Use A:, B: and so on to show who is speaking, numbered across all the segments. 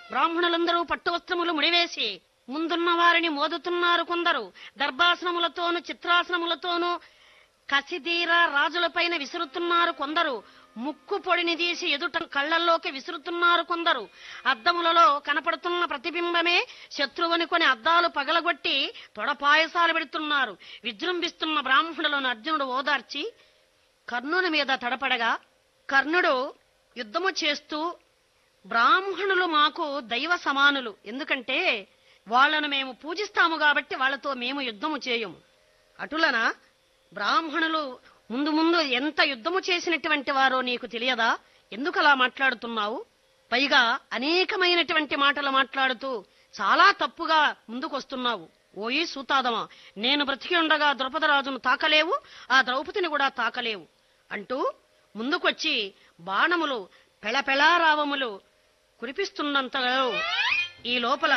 A: బ్రాహ్మణులందరూ పట్టు వస్త్రములు ముడివేసి ముందున్న వారిని మోదుతున్నారు కొందరు దర్భాసనములతోనూ చిత్రాసనములతోనూ కసిదీర రాజులపైన విసురుతున్నారు కొందరు ముక్కు పొడిని తీసి ఎదుట కళ్ళల్లోకి విసురుతున్నారు కొందరు అద్దములలో కనపడుతున్న ప్రతిబింబమే శత్రువుని కొని అద్దాలు పగలగొట్టి తొడపాయసాలు పెడుతున్నారు విజృంభిస్తున్న బ్రాహ్మణులను అర్జునుడు ఓదార్చి కర్ణుని మీద తడపడగా కర్ణుడు యుద్ధము చేస్తూ బ్రాహ్మణులు మాకు దైవ సమానులు ఎందుకంటే వాళ్ళను మేము పూజిస్తాము కాబట్టి వాళ్ళతో మేము యుద్ధము చేయము అటులన బ్రాహ్మణులు ముందు ముందు ఎంత యుద్ధము చేసినటువంటి వారో నీకు తెలియదా ఎందుకు అలా మాట్లాడుతున్నావు పైగా అనేకమైనటువంటి మాటలు మాట్లాడుతూ చాలా తప్పుగా ముందుకొస్తున్నావు ఓయి సూతాదమా నేను బ్రతికి ఉండగా ద్రౌపదరాజును తాకలేవు ఆ ద్రౌపదిని కూడా తాకలేవు అంటూ ముందుకొచ్చి బాణములు పెళపెళారావములు కురిపిస్తున్నంతలో ఈ లోపల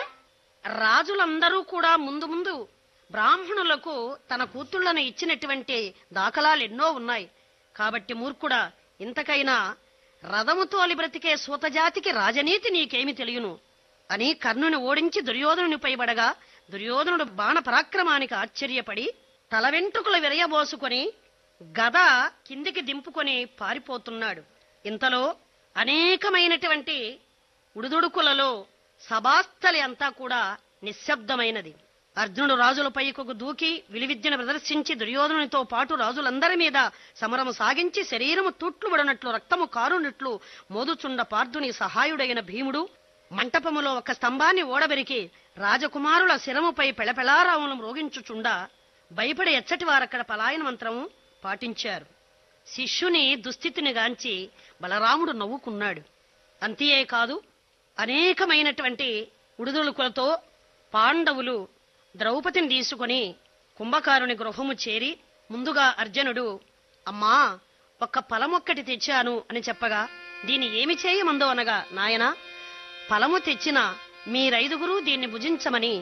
A: రాజులందరూ కూడా ముందు ముందు బ్రాహ్మణులకు తన కూతుళ్లను ఇచ్చినటువంటి దాఖలాలు ఎన్నో ఉన్నాయి కాబట్టి మూర్ఖుడా ఇంతకైనా రథము తోలి బ్రతికే సూతజాతికి రాజనీతి నీకేమి తెలియను అని కర్ణుని ఓడించి దుర్యోధనుని పైబడగా దుర్యోధనుడు బాణ పరాక్రమానికి ఆశ్చర్యపడి తల వెంట్రుకలు విరయబోసుకొని గద కిందికి దింపుకొని పారిపోతున్నాడు ఇంతలో అనేకమైనటువంటి ఉడుదుడుకులలో సభాస్థలి అంతా కూడా నిశ్శబ్దమైనది అర్జునుడు రాజులపైకి దూకి విలువిద్యను ప్రదర్శించి దుర్యోధనునితో పాటు రాజులందరి మీద సమరము సాగించి శరీరము తూట్లుబడినట్లు రక్తము కారునట్లు మోదుచుండ పార్థుని సహాయుడైన భీముడు మంటపములో ఒక స్తంభాన్ని ఓడబెరికి రాజకుమారుల శిరముపై పెళపెళారావులను మ్రోగించుచుండా భయపడి ఎచ్చటి వారక్కడ పలాయన మంత్రము పాటించారు శిష్యుని దుస్థితిని గాంచి బలరాముడు నవ్వుకున్నాడు అంతే కాదు అనేకమైనటువంటి ఉడుదులుకులతో పాండవులు ద్రౌపదిని తీసుకుని కుంభకారుని గృహము చేరి ముందుగా అర్జునుడు అమ్మా ఒక్క ఫలమొక్కటి తెచ్చాను అని చెప్పగా దీన్ని ఏమి చేయమందో అనగా నాయనా ఫలము తెచ్చిన మీరైదుగురు దీన్ని భుజించమని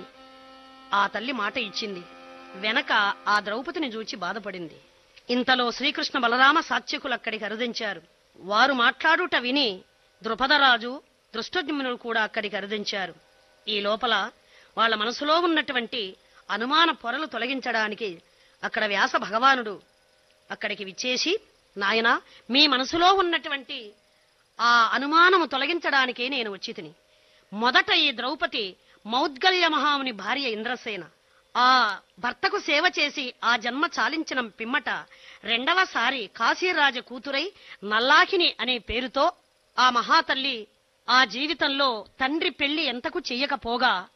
A: ఆ తల్లి మాట ఇచ్చింది వెనక ఆ ద్రౌపదిని చూచి బాధపడింది ఇంతలో శ్రీకృష్ణ బలరామ సాత్యకులు అక్కడికి అరుదించారు వారు మాట్లాడుట విని ద్రుపదరాజు దృష్టజ్ఞునులు కూడా అక్కడికి అరుదించారు ఈ లోపల వాళ్ళ మనసులో ఉన్నటువంటి అనుమాన పొరలు తొలగించడానికి అక్కడ వ్యాస భగవానుడు అక్కడికి విచ్చేసి నాయన మీ మనసులో ఉన్నటువంటి ఆ అనుమానము తొలగించడానికే నేను వచ్చి తిని మొదట ఈ ద్రౌపది మౌద్గల్య మహాముని భార్య ఇంద్రసేన ఆ భర్తకు సేవ చేసి ఆ జన్మ చాలించిన పిమ్మట రెండవసారి కాశీరాజ కూతురై నల్లాకిని అనే పేరుతో ఆ మహాతల్లి ఆ జీవితంలో తండ్రి పెళ్లి ఎంతకు చెయ్యకపోగా